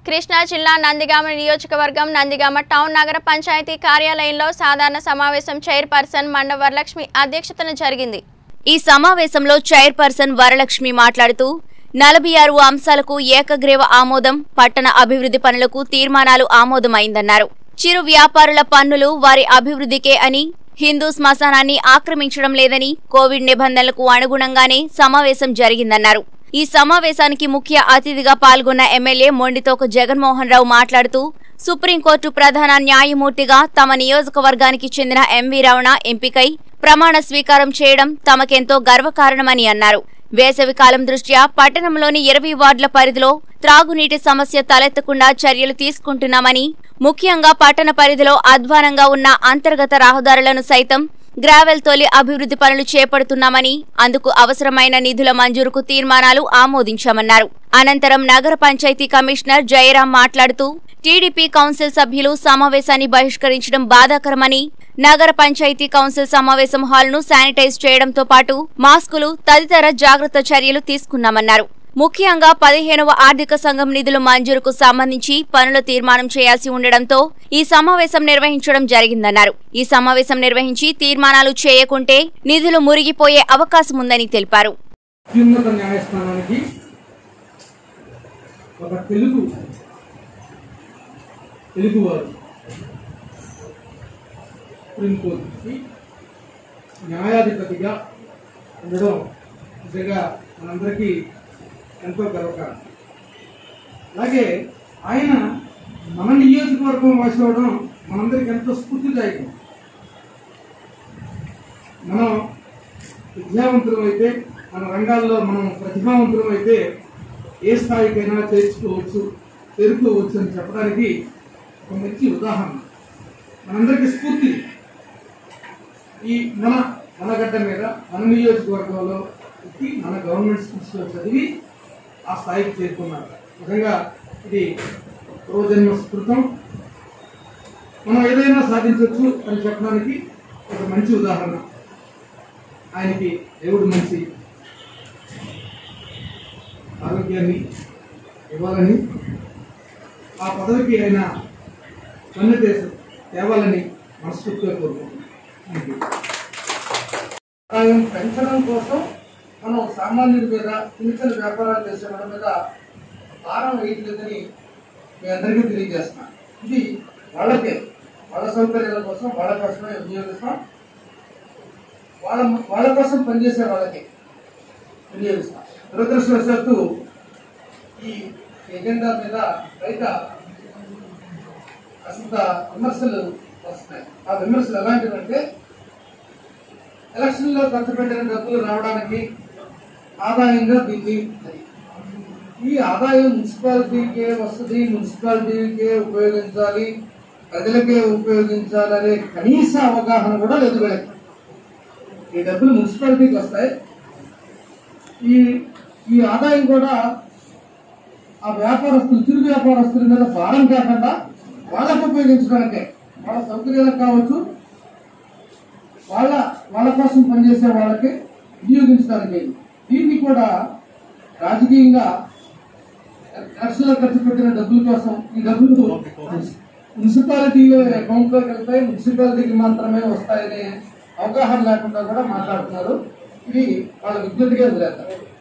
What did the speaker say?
కృష్ణా జిల్లా నందిగామ నియోజకవర్గం నందిగామ టౌన్ నగర పంచాయతీ కార్యాలయంలో సాధారణ సమావేశం చైర్పర్సన్ మండ వరలక్ష్మి అధ్యక్షతన జరిగింది ఈ సమావేశంలో చైర్పర్సన్ వరలక్ష్మి మాట్లాడుతూ నలభై ఆరు అంశాలకు ఏకగ్రీవ ఆమోదం పట్టణ అభివృద్ధి పనులకు తీర్మానాలు ఆమోదమైందన్నారు చిరు వ్యాపారుల పన్నులు వారి అభివృద్ధికే అని హిందూ శ్మశానాన్ని ఆక్రమించడం లేదని కోవిడ్ నిబంధనలకు అనుగుణంగానే సమావేశం జరిగిందన్నారు ఈ సమావేశానికి ముఖ్య అతిథిగా పాల్గొన్న ఎమ్మెల్యే మొండితోక జగన్మోహన్ రావు మాట్లాడుతూ సుప్రీంకోర్టు ప్రధాన న్యాయమూర్తిగా తమ నియోజకవర్గానికి చెందిన ఎంవి రమణ ఎంపికై ప్రమాణ స్వీకారం చేయడం తమకెంతో గర్వకారణమని అన్నారు వేసవికాలం దృష్ట్యా పట్టణంలోని ఇరవై వార్డుల పరిధిలో త్రాగునీటి సమస్య తలెత్తకుండా చర్యలు తీసుకుంటున్నామని ముఖ్యంగా పట్టణ పరిధిలో అధ్వానంగా ఉన్న అంతర్గత రహదారులను సైతం గ్రావెల్ తొలి అభివృద్ధి పనులు చేపడుతున్నామని అందుకు అవసరమైన నిధుల మంజూరుకు తీర్మానాలు ఆమోదించామన్నారు అనంతరం నగర పంచాయతీ కమిషనర్ జయరాం మాట్లాడుతూ టీడీపీ కౌన్సిల్ సభ్యులు సమావేశాన్ని బహిష్కరించడం బాధాకరమని నగర పంచాయతీ కౌన్సిల్ సమావేశం హాల్ను శానిటైజ్ చేయడంతో పాటు మాస్కులు తదితర జాగ్రత్త చర్యలు తీసుకున్నామన్నారు ముఖ్యంగా పదిహేనవ ఆర్థిక సంఘం నిధుల మంజూరుకు సంబంధించి పనుల తీర్మానం చేయాల్సి ఉండడంతో ఈ సమావేశం నిర్వహించడం జరిగిందన్నారు ఈ సమావేశం నిర్వహించి తీర్మానాలు చేయకుంటే నిధులు మురిగిపోయే అవకాశం ఉందని తెలిపారు అత్యున్నత న్యాయస్థానానికి ఒక తెలుగు తెలుగువారు సుప్రీంకోర్టుకి న్యాయాధిపతిగా ఉండడం నిజంగా మనందరికీ ఎంతో గర్వకారణం అలాగే ఆయన మన నియోజకవర్గం వాసి అవడం మనందరికీ ఎంతో స్ఫూర్తిదాయకం మనం విద్యావంతులం అయితే మన రంగాల్లో మనం ప్రతిభావంతులం అయితే ఏ స్థాయికైనా చేర్చుకోవచ్చు చేరుకోవచ్చు అని చెప్పడానికి ఒక మంచి ఉదాహరణ మనందరికీ స్ఫూర్తి ఈ మన మన గడ్డ మీద మన నియోజకవర్గంలో పుట్టి మన గవర్నమెంట్ స్కూల్స్లో చదివి ఆ స్థాయికి చేరుకున్నారు నిజంగా ఇది పూర్వజన్మ స్ఫృతం మనం ఏదైనా సాధించవచ్చు అని చెప్పడానికి ఒక మంచి ఉదాహరణ ఆయనకి దేవుడు మంచి ఆరోగ్యాన్ని ఇవ్వాలని ఆ పదవికి ఆయన మన్నతే తేవాలని మనస్ఫూర్తిగా కోరుకుంటున్నాను Thank you. ఆదాయం పెంచడం కోసం మనం సామాన్యుడి మీద చిన్న చిన్న వ్యాపారాలు చేసే వాళ్ళ మీద భారం వేయట్లేదని మీ అందరికీ తెలియజేస్తున్నాను ఇది వాళ్ళకే వాళ్ళ సౌకర్యాల కోసం వాళ్ళ కోసమే వినియోగిస్తాం వాళ్ళ వాళ్ళ కోసం పనిచేసే వాళ్ళకి వినియోగిస్తాం దురదృష్టవశాత్తు ఈ ఎజెండా మీద బయట కాస్త విమర్శలు వస్తున్నాయి ఆ విమర్శలు ఎలాంటివంటే ఎలక్షన్లో ఖర్చు పెట్టిన డబ్బులు రావడానికి ఆదాయంగా దీన్ని అది. ఈ ఆదాయం మున్సిపాలిటీకే వస్తుంది మున్సిపాలిటీకే ఉపయోగించాలి ప్రజలకే ఉపయోగించాలనే కనీస అవగాహన కూడా లేదు వీళ్ళకి ఈ డబ్బులు మున్సిపాలిటీకి వస్తాయి ఈ ఈ ఆదాయం కూడా ఆ వ్యాపారస్తులు చిరు వ్యాపారస్తుల మీద భారం కాకుండా వాళ్ళకు ఉపయోగించడానికే వాళ్ళ సౌకర్యాలకు కావచ్చు వాళ్ళ వాళ్ళ కోసం పనిచేసే వాళ్ళకి వినియోగించడానికి దీన్ని కూడా రాజకీయంగా లక్షల ఖర్చు పెట్టిన డబ్బుల కోసం ఈ డబ్బులు మున్సిపాలిటీలో అకౌంట్లోకి వెళ్తాయి మున్సిపాలిటీకి మాత్రమే వస్తాయనే అవగాహన లేకుండా కూడా మాట్లాడుతున్నారు ఇది వాళ్ళ విజ్ఞతగా వదిలేస్తారు